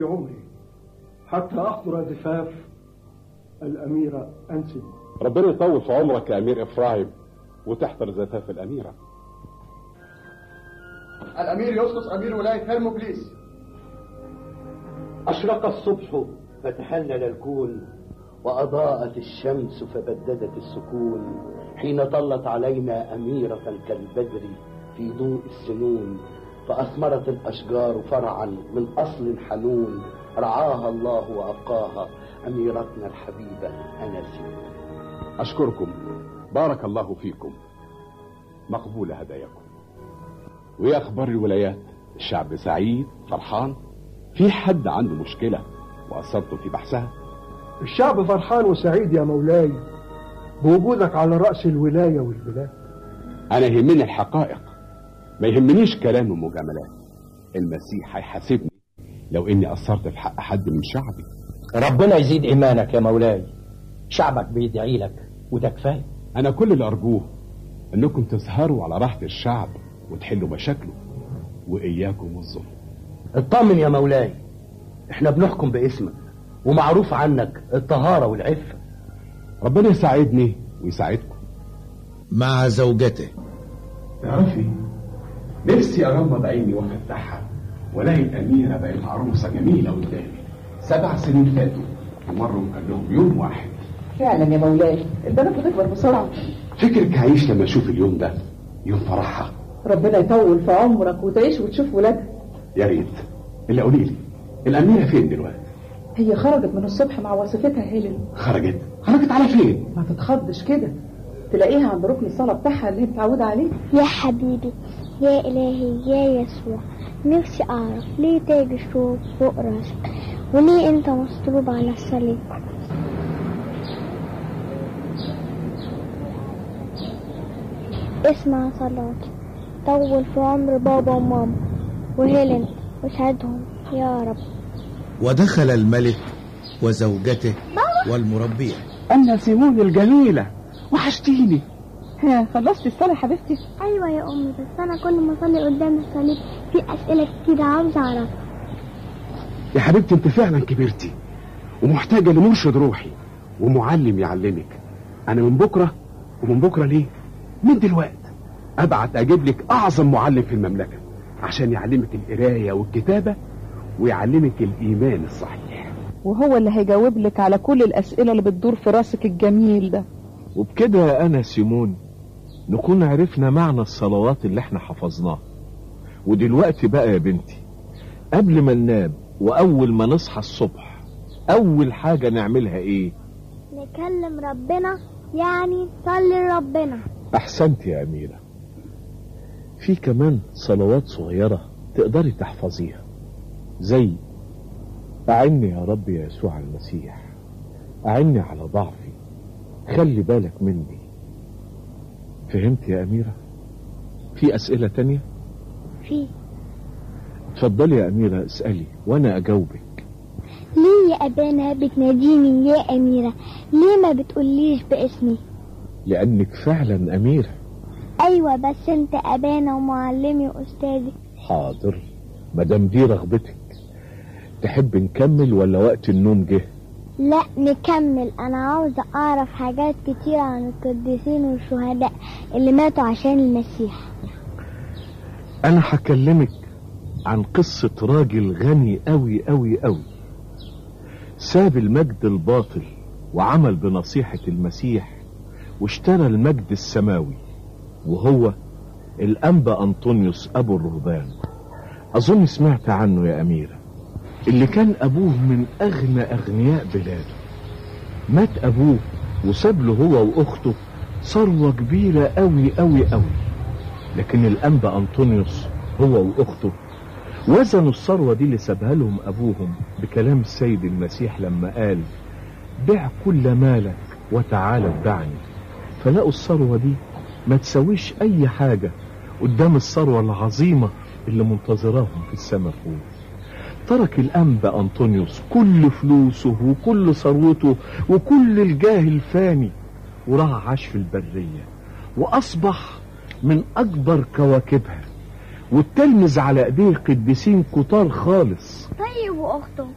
عمري حتى أحضر زفاف الأميرة أنسب ربنا يطول في عمرك يا امير افراهيم وتحضر زفاف الاميره الأمير يوسف أمير ولاية هرموبليس أشرق الصبح فتهلل الكون وأضاءت الشمس فبددت السكون حين طلت علينا أميرة كالبدر في ضوء السنون فأثمرت الأشجار فرعا من أصل حنون رعاها الله وأبقاها أميرتنا الحبيبة أنسي اشكركم بارك الله فيكم مقبوله هداياكم وايه اخبار الولايات الشعب سعيد فرحان في حد عنده مشكله واثرتم في بحثها الشعب فرحان وسعيد يا مولاي بوجودك على رأس الولاية والبلاد انا يهمني الحقائق ما يهمنيش كلام ومجاملات المسيح هيحاسبني لو اني قصرت في حق حد من شعبي ربنا يزيد إيمانك يا مولاي شعبك بيدعي لك وده كفاية انا كل اللي ارجوه انكم تسهروا على راحه الشعب وتحلوا مشاكله واياكم الظلم اطمن يا مولاي احنا بنحكم باسمك ومعروف عنك الطهارة والعفة ربنا يساعدني ويساعدكم مع زوجته تعرفي نفسي اغمض عيني وافتحها والاقي الاميره بقت عروسه جميله قدامي سبع سنين فاتوا ومروا قال لهم يوم واحد فعلا يا مولاي البنات بتكبر بسرعة فكرك هعيش لما اشوف اليوم ده يوم فرحها ربنا يطول في عمرك وتعيش وتشوف ولادها يا ريت اللي قولي لي الاميره فين دلوقتي هي خرجت من الصبح مع وصفتها هيلين خرجت خرجت على فين ما تتخضش كده تلاقيها عند ركن الصلاة بتاعها اللي هي متعودة عليه يا حبيبي يا إلهي يا يسوع نفسي أعرف ليه تاج الشوك فوق راسك وليه أنت مصلوب على الصليب اسمع صلاتي طول في عمر بابا وماما وهيلين وسعدهم يا رب ودخل الملك وزوجته والمربية أنا سيمون الجميلة وحشتيني ها خلصتي الصلاة يا حبيبتي أيوة يا أمي بس أنا كل ما أصلي قدام الصليب في أسئلة كتير عاوزة أعرفها يا حبيبتي انت فعلا كبرتي ومحتاجه لمرشد روحي ومعلم يعلمك انا من بكره ومن بكره ليه من دلوقتي ابعت اجيب لك اعظم معلم في المملكه عشان يعلمك القرايه والكتابه ويعلمك الايمان الصحيح وهو اللي هيجاوب لك على كل الأسئلة اللي بتدور في راسك الجميل ده وبكده يا أنا سيمون نكون عرفنا معنى الصلوات اللي احنا حفظناها ودلوقتي بقى يا بنتي قبل ما ننام وأول ما نصحى الصبح أول حاجة نعملها إيه؟ نكلم ربنا يعني صلي لربنا أحسنت يا أميرة في كمان صلوات صغيرة تقدري تحفظيها زي أعني يا رب يا يسوع المسيح أعني على ضعفي خلي بالك مني فهمت يا أميرة في أسئلة تانية في اتفضلي يا أميرة اسألي وأنا أجاوبك ليه يا أبانا بتناديني يا أميرة ليه ما بتقوليش باسمي لأنك فعلا أميرة أيوة بس أنت أبانا ومعلمي وأستاذي حاضر مدام دي رغبتك تحب نكمل ولا وقت النوم جه لا نكمل أنا عاوزة أعرف حاجات كتير عن القديسين والشهداء اللي ماتوا عشان المسيح أنا هكلمك عن قصة راجل غني أوي أوي أوي ساب المجد الباطل وعمل بنصيحة المسيح واشترى المجد السماوي وهو الأنبا أنطونيوس أبو الرهبان أظن سمعت عنه يا أميرة اللي كان أبوه من أغنى أغنياء بلاده مات أبوه وساب له هو وأخته ثروة كبيرة أوي أوي أوي لكن الأنبا أنطونيوس هو وأخته وزنوا الثروة دي اللي سابها لهم أبوهم بكلام السيد المسيح لما قال بع كل مالك وتعالى اتبعني فلقوا الثروة دي ما تسويش أي حاجة قدام الثروة العظيمة اللي منتظراهم في السماء فوق ترك الأنبا أنطونيوس كل فلوسه وكل ثروته وكل الجاه الفاني وراح عاش في البرية وأصبح من أكبر كواكبها والتلمذ على ايديه قديسين كتار خالص طيب وأخته